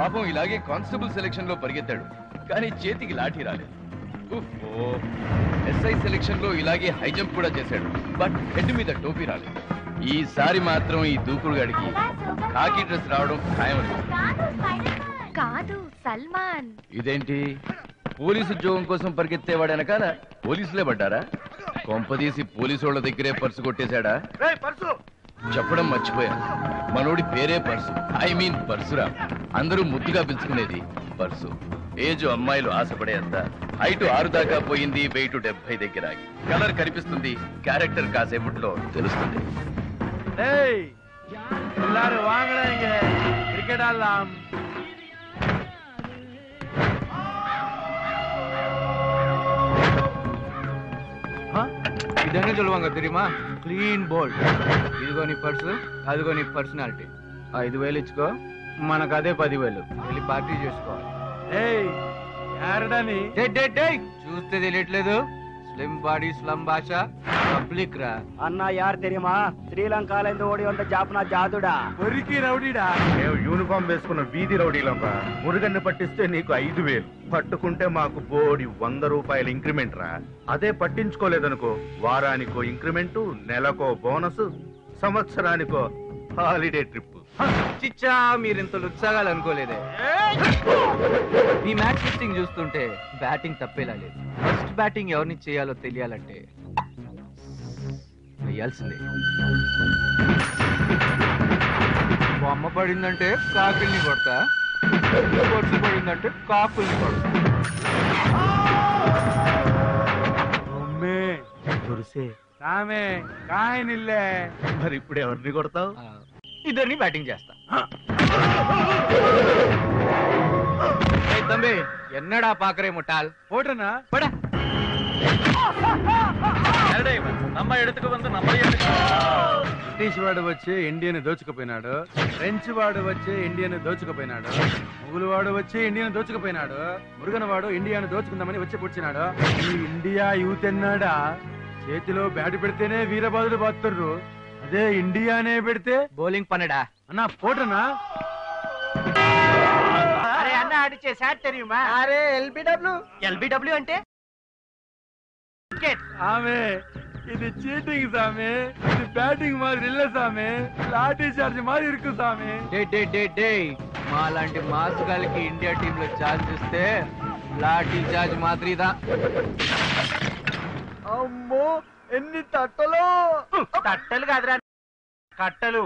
పాపం ఇలాగే constable selection లో పరిగెత్తాడు కానీ చేతికి లాఠీ రాలేదు ఉఫ్ఫో. ఎస్ఐ సెలక్షన్ లో ఇలాగే హై జంప్ కూడా చేశాడు బట్ హెడ్ మీద టోపీ రాలేదు ఈసారి మాత్రం ఈ దూకుడు గడికి కాకి డ్రెస్ రావడం ఖాయం కాదు సల్మాన్ ఇదేంటి పోలీసు ఉద్యోగం కోసం పరిగెత్తేవాడు వెనకాల పోలీసులే పడ్డారా కొంపదీసి పోలీసు వాళ్ళ దగ్గరే పర్సు కొట్టేశాడా చెప్పడం మర్చిపోయాను మనోడి పేరే పర్సు ఐ మీన్ పర్సురా అందరూ ముద్దుగా పిలుచుకునేది పర్సు ఏజ్ అమ్మాయిలు ఆశపడేంత హైట్ ఆరు దాకా పోయింది వెయిట్ డెబ్బై దగ్గర ఆగి. కలర్ కనిపిస్తుంది క్యారెక్టర్ కాసేపట్లో తెలుస్తుంది ஏய் எல்லாரும் வாங்கடா இங்க கிரிக்கெட் ஆடலாம் ఇదనే சொல்லுவாங்க தெரியுமா క్లీన్ బోల్డ్ ఇదిగో నీ పర్సు అదిగో నీ పర్సనాలిటీ ఐదు వేలు ఇచ్చుకో మనకు అదే పదివేలు వెళ్ళి పార్టీ చేసుకోవాలి ஏய் யாருடா நீ డేయ్, డేయ్, డేయ్. చూస్తే తెలియట్లేదు స్లిమ్ బాడీ స్లమ్ భాష పబ్లిక్ రా అన్న యార్ తెరిమా శ్రీలంకలో ఇருந்து ఓడి వంద జాపున జాదుడా பொறுக்கி ரவுடிடா మేము యూనిఫామ్ వేసుకున్న వీధి రౌడీలంరా మురుగన్ని పట్టిస్తే నీకు ఐదు వేలు పట్టుకుంటే మాకు బోడి వంద రూపాయల ఇంక్రిమెంట్ రా అదే పట్టించుకోలేదనుకో వారానికో ఇంక్రిమెంట్ నెలకో బోనస్ సంవత్సరానికో హాలిడే ట్రిప్ చిచ్చా మీరు ఇంత ఉత్సాహాలు అనుకోలేదే మీ మ్యాచ్ ఫిక్సింగ్ చూస్తుంటే బ్యాటింగ్ తప్పేలా లేదు ఫస్ట్ బ్యాటింగ్ ఎవరిని చేయాలో తెలియాలంటే వేయాల్సిందే బొమ్మ పడిందంటే కాకుల్ని కొడతా కొట్టు పడిందంటే కాకుల్ని కొడతా అమ్మే దురిసే సామే కాయనిల్లే మరి ఇప్పుడు ఎవరిని కొడతావు ఆ, ఇద్దరిని బ్యాటింగ్ చేస్తా ఏయ్ తమ్మి ఎన్నడా పాకరే ముట్టాల్ போட்டனா పడా బ్రిటిష్ వాడు వచ్చి ఇండియన్ దోచుకుపోయినాడు ఫ్రెంచ్ వాడు వచ్చి ఇండియన్ దోచుకుపోయినాడు ముగులు వాడు వచ్చి ఇండియన్ దోచుకుపోయినాడు మురుగన్ వాడు ఇండియాను దోచుకుందామని వచ్చి పుచ్చినాడు ఈ ఇండియా యూత్ ఎన్నాడా చేతిలో బ్యాట్ పెడితేనే వీరబాదులు బాతుర్రు అదే ఇండియానే పెడితే బౌలింగ్ పన్నడా అన్నా పోటనా అరే అన్న అడిచే సాట్ తెరిమా అరే ఎల్బిడబ్ల్యూ ఎల్బిడబ్ల్యూ అంటే ఆమె ఇది చీటింగ్ సామి ఇది బ్యాటింగ్ మాదిరి இல்ல సామి లాఠీ చార్జ్ మాదిరి ఇరుకు సామి డే డే డే డే మా లాంటి మాస్ గాలికి ఇండియా టీమ్ లో ఛాన్స్ ఇస్తే లాఠీ చార్జ్ మాదిరిదా అమ్మో ఎన్ని తట్టలు తట్టలు కాదురా కట్టలు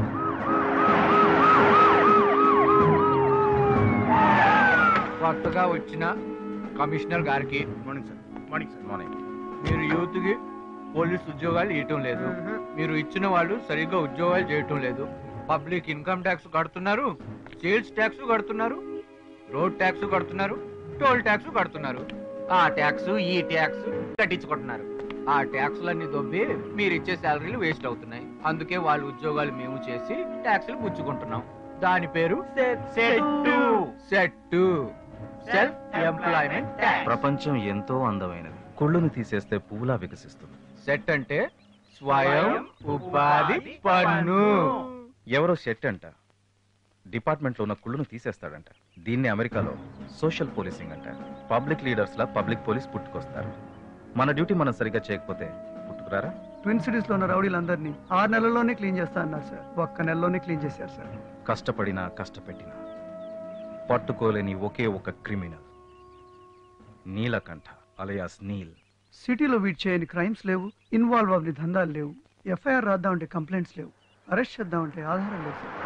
కొత్తగా వచ్చిన కమిషనర్ గారికి morning sir morning sir morning మీరు యూత్ కి పోలీస్ ఉద్యోగాలు ఇవ్వటం లేదు మీరు ఇచ్చిన వాళ్ళు సరిగ్గా ఉద్యోగాలు చేయటం లేదు పబ్లిక్ ఇన్కమ్ ట్యాక్స్ కడుతున్నారు సేల్స్ ట్యాక్స్ కడుతున్నారు రోడ్ ట్యాక్స్ కడుతున్నారు టోల్ ట్యాక్స్ కడుతున్నారు ఆ ట్యాక్స్ ఈ ట్యాక్స్ కట్టించుకుంటున్నారు ఆ ట్యాక్స్లన్నీ దొబ్బి మీరు ఇచ్చే శాలరీలు వేస్ట్ అవుతున్నాయి అందుకే వాళ్ళ ఉద్యోగాలు మేము చేసి ట్యాక్స్లు పుచ్చుకుంటున్నాం దాని పేరు సెట్టు సెట్టు సెల్ఫ్ ఎంప్లాయ్మెంట్ ట్యాక్స్ ప్రపంచం ఎంతో అందమైనది కుళ్ళును తీసేస్తే పువ్వులా వికసిస్తుంది సెట్ అంటే స్వయం ఉపాధి పన్ను ఎవరో సెట్ అంట డిపార్ట్మెంట్ లో ఉన్న కుళ్ళును తీసేస్తాడంట దీన్ని అమెరికాలో సోషల్ పోలీసింగ్ అంటారు పబ్లిక్ లీడర్స్ లా పబ్లిక్ పోలీస్ పుట్టుకొస్తారు మన డ్యూటీ మనం సరిగ్గా చేయకపోతే పుట్టుకురారా ట్విన్ సిటీస్ లో ఉన్న రౌడీలందరినీ ఆరు నెలల్లోనే క్లీన్ చేస్తా అన్నారు సార్ ఒక్క నెలలోనే క్లీన్ చేశారు సార్ కష్టపడినా కష్టపెట్టినా పట్టుకోలేని ఒకే ఒక క్రిమినల్ నీలకంఠ అలయాస్ నీల్ సిటీలో వీట్ చేయని క్రైమ్స్ లేవు ఇన్వాల్వ్ అవ్వని దందాలు లేవు ఎఫ్ఐఆర్ రాద్దామంటే కంప్లైంట్స్ లేవు అరెస్ట్ చేద్దామంటే ఆధారం లేదు సార్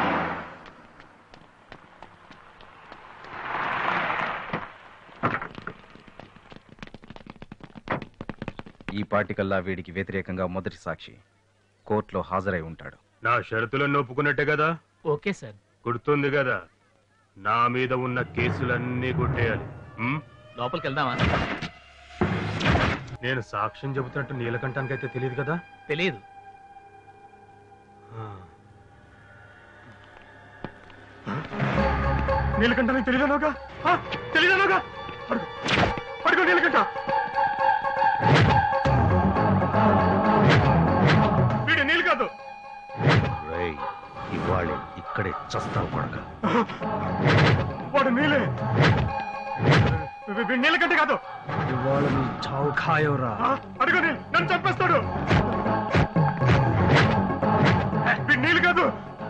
ఈ పాటికల్లా వీడికి వ్యతిరేకంగా మొదటి సాక్షి కోర్టులో హాజరై ఉంటాడు నా షరతులను ఒప్పుకున్నట్టే కదా ఓకే సార్ గుర్తుంది కదా నా మీద ఉన్న కేసులన్నీ కొట్టేయాలి ఉమ్? లోపలికి వెళ్దామా నేను సాక్ష్యం చెబుతున్నట్టు నీలకంఠానికైతే తెలియదు కదా తెలియదు నీలకంఠానికి తెలియదనుగా తెలియదనుగా పడుకో పడుకో నీలకంఠ వీడు నీళ్ళు కాదు రేయ్ ఇవాళే ఇక్కడే చస్తావు కొడక నీళ్ళకంటే కాదు ఇవాళ నీ చావు ఖాయోరా అడుగుని నన్ను చంపేస్తాడు వీడు నీళ్ళు కాదు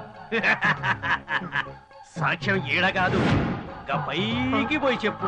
సాక్ష్యం ఈడ కాదు ఇంకా పైకి పోయి చెప్పు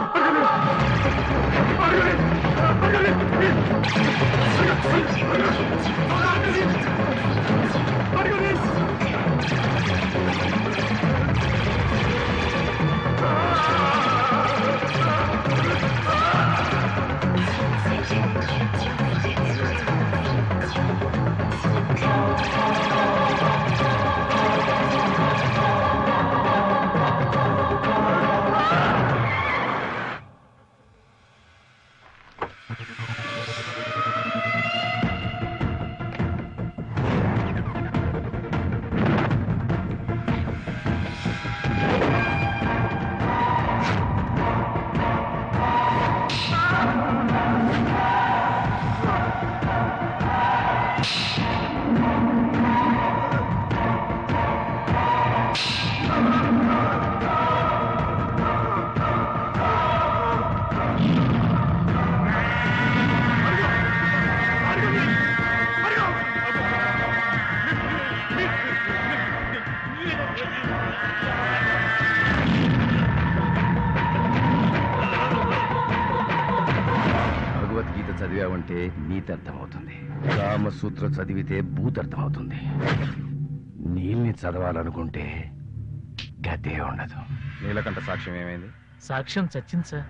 భగవద్గీత చదివావంటే నీతి అర్థమవుతుంది రామసూత్ర చదివితే భూత అర్థమవుతుంది నీల్ని చదవాలనుకుంటే గతే ఉండదు నీలకంఠ సాక్ష్యం ఏమైంది సాక్ష్యం చచ్చింది సార్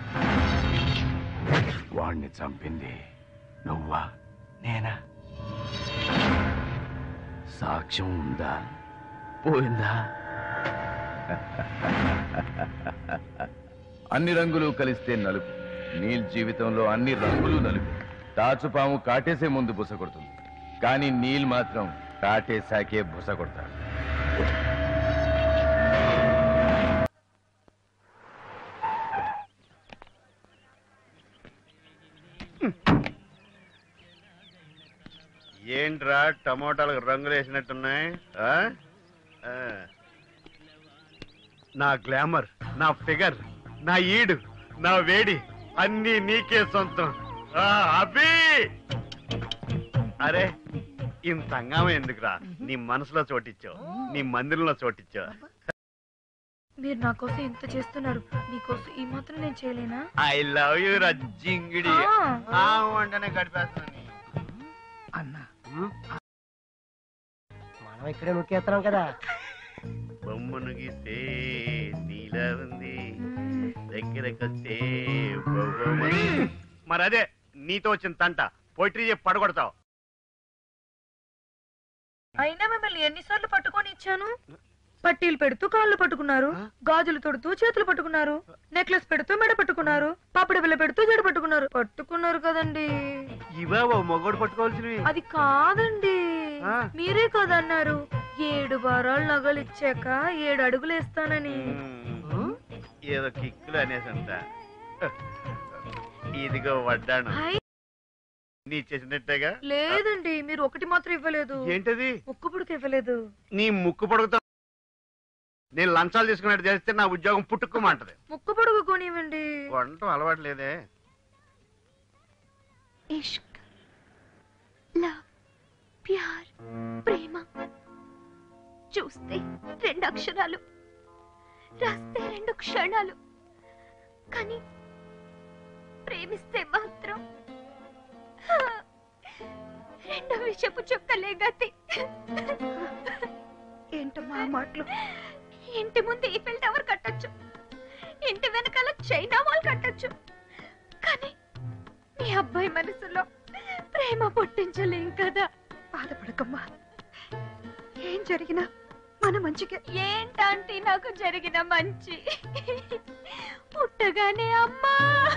వాణ్ణి చంపింది నువ్వా నేనా సాక్ష్యం ఉందా పోయిందా అన్ని రంగులు కలిస్తే నలుపు నీల్ జీవితంలో అన్ని రంగులు నలుపు తాచుపాము కాటేసే ముందు బుస కొడుతుంది కానీ నీల్ మాత్రం కాటేశాకే బుస కొడతాడు ఏంట్రా టమోటాలకు రంగులు వేసినట్టున్నాయి ఆ? ఆ. నా గ్లామర్ నా ఫిగర్ నా ఈడు నా వేడి అన్నీ నీకే సొంతం ఆ, అభి అరే ఇంత హంగామా ఎందుకురా నీ మనసులో చోటిచ్చావు నీ మందిరంలో చోటిచ్చావు మీరు నా కోసం ఇంత చేస్తున్నారు మీకోసం ఈ మాత్రం నేను చేయలేనా ఐ లవ్ యూ రజ్జింగిడి ఆ. వంటనే గడిపేస్తాను అన్నా మనం ఇక్కడే నొక్కేస్తున్నాం కదా బొమ్మను గీస్తే నీలా ఉంది మ్మ్. దగ్గరకొస్తే బొమ్మని. మరి అదే నీతో వచ్చిన తంట పోయిటరీ చెప్పి పడగొడతావు అయినా మిమ్మల్ని ఎన్నిసార్లు పట్టుకొని ఇచ్చాను పట్టీలు పెడుతూ కాళ్ళు పట్టుకున్నారు గాజులు తొడుతూ చేతులు పట్టుకున్నారు నెక్లెస్ పెడుతూ మెడ పట్టుకున్నారు పాపిడి బిల్ల పెడుతూ జడ పట్టుకున్నారు పట్టుకున్నారు కదండి ఇవే ఓ మొగోడు పట్టుకోవాల్సినవి అది కాదండి ఆ. మీరే కదన్నారు ఏడు వారాలు నగలు ఇచ్చాక ఏడు అడుగులు వేస్తానని మ్మ్. ఏదో కిక్కులు అనేసంత ఇదిగో వడ్డాను హై, నీ చేసినట్టేగా లేదండి మీరు ఒకటి మాత్రం ఇవ్వలేదు ఏంటది ముక్కు పుడక ఇవ్వలేదు నీ ముక్కు పొడుగుతా నేను లంచాలు తీసుకున్నట్టు చేస్తే నా ఉద్యోగం పుట్టుకోమంటది ముక్కు పొడుగు కొనివ్వండి వంట అలవాటు లేదే ఇష్క్ లవ్ ప్యార్ ప్రేమ చూస్తే రెండు అక్షరాలు రాస్తే రెండు క్షణాలు కానీ ప్రేమిస్తే మాత్రం రెండు విషపు చుక్కలే గతి ఏంటమ్మా ఆ మాటలు ఇంటి ముందు ఈఫిల్ టవర్ కట్టొచ్చు ఇంటి వెనకాల చైనా వాల్ కట్టొచ్చు కానీ మీ అబ్బాయి మనసులో ప్రేమ పుట్టించలేం కదా బాధపడకమ్మా ఏం జరిగినా మన మంచిగా ఏంటంటే నాకు జరిగిన మంచి పుట్టగానే అమ్మా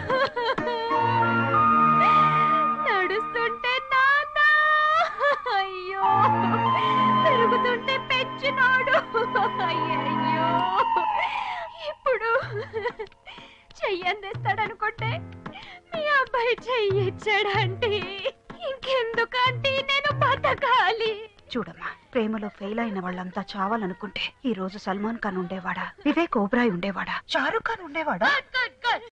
నడుస్తుంటే నాన్న అయ్యో పెరుగుతుంటే పెంచినాడు అయ్యయ్యో ఇప్పుడు చెయ్యి అందిస్తాడనుకుంటే మీ అబ్బాయి చెయ్యి ఇచ్చాడంటే ఇంకెందుకంటే నేను బతకాలి చూడమ్మా ప్రేమలో ఫెయిల్ అయిన వాళ్ళంతా చావాలనుకుంటే ఈ రోజు సల్మాన్ ఖాన్ ఉండేవాడా వివేక్ ఓబ్రాయ్ ఉండేవాడా షారుఖ్ ఖాన్ ఉండేవాడా కట్, కట్,